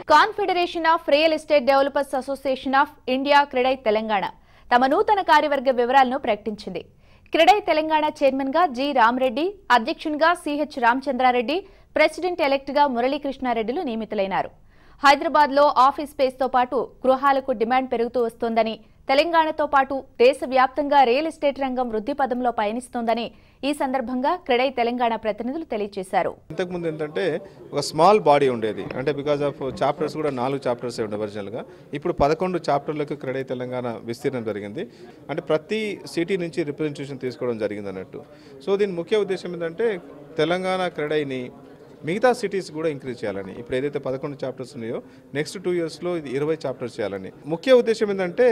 confederation of real estate developers association of India CREDAI Telangana తమ నూతన కార్యవర్గ వివరాలను ప్రకటించింది క్రెడై తెలంగాణ చైర్మన్ గా జి రామరెడ్డి అధ్యక్షునిగా సిహెచ్ రామచంద్రారెడ్డి ప్రెసిడెంట్ ఎలెక్ట్ గా మురళీకృష్ణారెడ్డిలు నియమితులైనారు హైదరాబాద్ లో ఆఫీస్ స్పేస్ తో పాటు గృహాలకు డిమాండ్ పెరుగుతూ వస్తోందని తెలంగాణతో పాటు దేశవ్యాప్తంగా రియల్ ఎస్టేట్ రంగం వృద్ధి పదంలో పయనిస్తోందని ఈ సందర్భంగా క్రెడై తెలంగాణ ప్రతినిధులు తెలియజేశారు ఇంతకుముందు ఏంటంటే ఒక స్మాల్ బాడీ ఉండేది అంటే బికాజ్ ఆఫ్ చాప్టర్స్ కూడా నాలుగు చాప్టర్స్ ఉండే ఒరిజినల్గా ఇప్పుడు పదకొండు చాప్టర్లకు క్రెడై తెలంగాణ విస్తీర్ణం జరిగింది అంటే ప్రతి సిటీ నుంచి రిప్రజెంటేషన్ తీసుకోవడం జరిగింది అన్నట్టు సో దీని ముఖ్య ఉద్దేశం ఏంటంటే తెలంగాణ క్రెడైని మిగతా సిటీస్ కూడా ఇంక్రీజ్ చేయాలని ఇప్పుడు ఏదైతే పదకొండు చాప్టర్స్ ఉన్నాయో నెక్స్ట్ టూ ఇయర్స్లో ఇది ఇరవై చాప్టర్స్ చేయాలని ముఖ్య ఉద్దేశం ఏంటంటే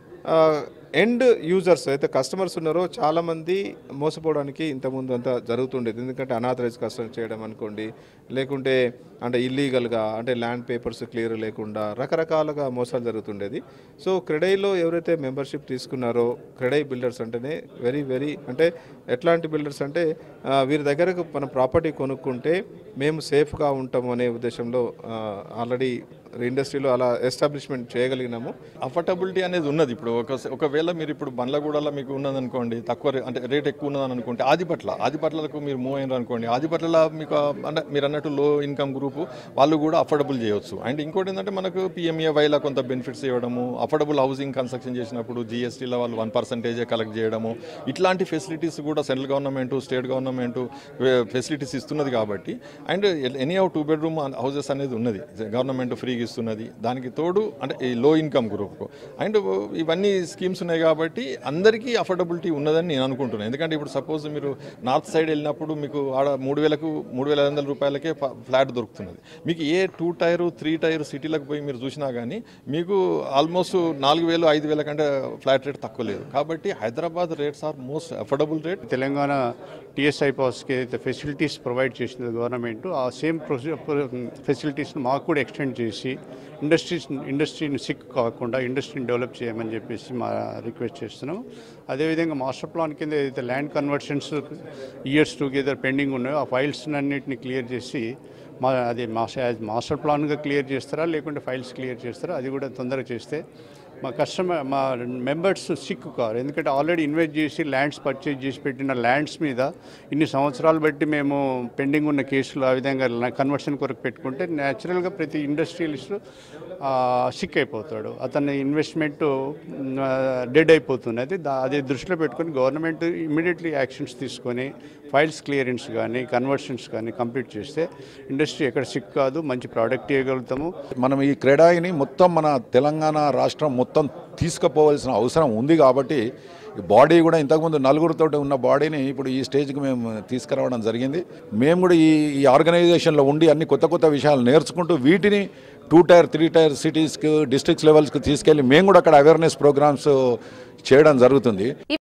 ఎండ్ యూజర్స్ అయితే కస్టమర్స్ ఉన్నారో చాలామంది మోసపోవడానికి ఇంతకుముందు అంతా జరుగుతుండేది ఎందుకంటే అనాథరైజ్ కస్టమర్ చేయడం అనుకోండి లేకుంటే అంటే ఇల్లీగల్గా అంటే ల్యాండ్ పేపర్స్ క్లియర్ లేకుండా రకరకాలుగా మోసాలు జరుగుతుండేది సో క్రెడైలో ఎవరైతే మెంబర్షిప్ తీసుకున్నారో క్రెడై బిల్డర్స్ అంటేనే వెరీ వెరీ అంటే ఎట్లాంటి బిల్డర్స్ అంటే ఆ, వీరి దగ్గరకు మన ప్రాపర్టీ కొనుక్కుంటే మేము సేఫ్గా ఉంటాము అనే ఉద్దేశంలో ఆల్రెడీ ఇండస్ట్రీలో అలా ఎస్టాబ్లిష్మెంట్ చేయగలిగినాము అఫర్టబిలిటీ అనేది ఉన్నది ఇప్పుడు ఒక ఒకవేళ మీరు ఇప్పుడు బండ్లగూడలో మీకు ఉన్నది అనుకోండి తక్కువ రే- అంటే రేట్ ఎక్కువ ఉన్నదని అనుకుంటే ఆదిపట్ల ఆదిపట్లకు మీరు మూవ్ అయినారు అనుకోండి ఆదిపట్ల మీకు ఆ- అంటే మీరు అన్నట్టు లో ఇన్కమ్ గ్రూప్ వాళ్ళు కూడా అఫోర్డబుల్ చేయొచ్చు అండ్ ఇంకోటి ఏంటంటే మనకు పిఎంఏవైలో కొంత బెనిఫిట్స్ ఇవ్వడము అఫోర్డబుల్ హౌసింగ్ కన్స్ట్రక్షన్ చేసినప్పుడు జిఎస్టీలో వాళ్ళు వన్ పర్సెంటేజే కలెక్ట్ చేయడము ఇట్లాంటి ఫెసిలిటీస్ కూడా central government state government facilities ఇస్తున్నది కాబట్టి and any of two bedroom houses అనేది ఉన్నది గవర్నమెంట్ ఫ్రీగా ఇస్తున్నది దానికి తోడు అంటే ఈ లో ఇన్కమ్ గ్రూప్కు అండ్ ఇవన్నీ స్కీమ్స్ ఉన్నాయి కాబట్టి అందరికీ అఫోర్డబిలిటీ ఉన్నదని నేను అనుకుంటున్నాను ఎందుకంటే ఇప్పుడు సపోజ్ మీరు నార్త్ సైడ్ వెళ్ళినప్పుడు మీకు ఆడ మూడు వేలకు మూడు వేల ఐదు వందల రూపాయలకే ఫ- ఫ్లాట్ దొరుకుతున్నది మీకు ఏ టూ టైర్ త్రీ టైర్ సిటీలకు పోయి మీరు చూసినా కానీ మీకు ఆల్మోస్ట్ నాలుగు వేలు ఐదు వేల కంటే ఫ్లాట్ రేట్ తక్కువ లేదు కాబట్టి Hyderabad rates are most affordable rate Telangana TSI పాస్కి ఏదైతే ఫెసిలిటీస్ ప్రొవైడ్ చేసింది గవర్నమెంట్ ఆ సేమ్ ఫెసిలిటీస్ని మాకు కూడా ఎక్స్టెండ్ చేసి ఇండస్ట్రీస్ ఇండస్ట్రీని సిక్ కాకుండా ఇండస్ట్రీని డెవలప్ చేయమని చెప్పేసి మా రిక్వెస్ట్ చేస్తున్నాం అదేవిధంగా మాస్టర్ ప్లాన్ కింద ఏదైతే land conversions years together pending ఉన్నాయో ఆ ఫైల్స్ అన్నింటిని క్లియర్ చేసి మా అది మాస్టర్ మాస్టర్ ప్లాన్గా క్లియర్ చేస్తారా లేకుంటే ఫైల్స్ క్లియర్ చేస్తారా అది కూడా తొందరగా చేస్తే మా కస్టమర్ మా మెంబర్స్ సిక్ కారు ఎందుకంటే ఆల్రెడీ ఇన్వెస్ట్ చేసి ల్యాండ్స్ పర్చేజ్ చేసి పెట్టిన ల్యాండ్స్ మీద ఇన్ని సంవత్సరాలు బట్టి మేము పెండింగ్ ఉన్న కేసులు ఆ విధంగా కన్వర్షన్ కొరకు పెట్టుకుంటే న్యాచురల్గా ప్రతి ఇండస్ట్రియలిస్ట్ సిక్ అయిపోతాడు అతని ఇన్వెస్ట్మెంట్ డెడ్ అయిపోతున్నది దా అది దృష్టిలో పెట్టుకొని గవర్నమెంట్ ఇమ్మీడియట్లీ యాక్షన్స్ తీసుకొని ఫైల్స్ క్లియరెన్స్ కానీ కన్వర్షన్స్ కానీ కంప్లీట్ చేస్తే ఇండస్ట్రీ ఎక్కడ సిక్ కాదు మంచి ప్రోడక్ట్ ఇవ్వగలుగుతాము మనం ఈ క్రీడాయిని మొత్తం మన తెలంగాణ రాష్ట్రం మొత్తం తీసుకుపోవాల్సిన అవసరం ఉంది కాబట్టి ఈ బాడీ కూడా ఇంతకుముందు నలుగురితో ఉన్న బాడీని ఇప్పుడు ఈ స్టేజ్కి మేము తీసుకురావడం జరిగింది మేము కూడా ఈ ఈ ఆర్గనైజేషన్లో ఉండి అన్ని కొత్త కొత్త విషయాలు నేర్చుకుంటూ వీటిని టూ టైర్ త్రీ టైర్ సిటీస్కి డిస్ట్రిక్ట్స్ లెవెల్స్కి తీసుకెళ్ళి మేము కూడా అక్కడ అవేర్నెస్ ప్రోగ్రామ్స్ చేయడం జరుగుతుంది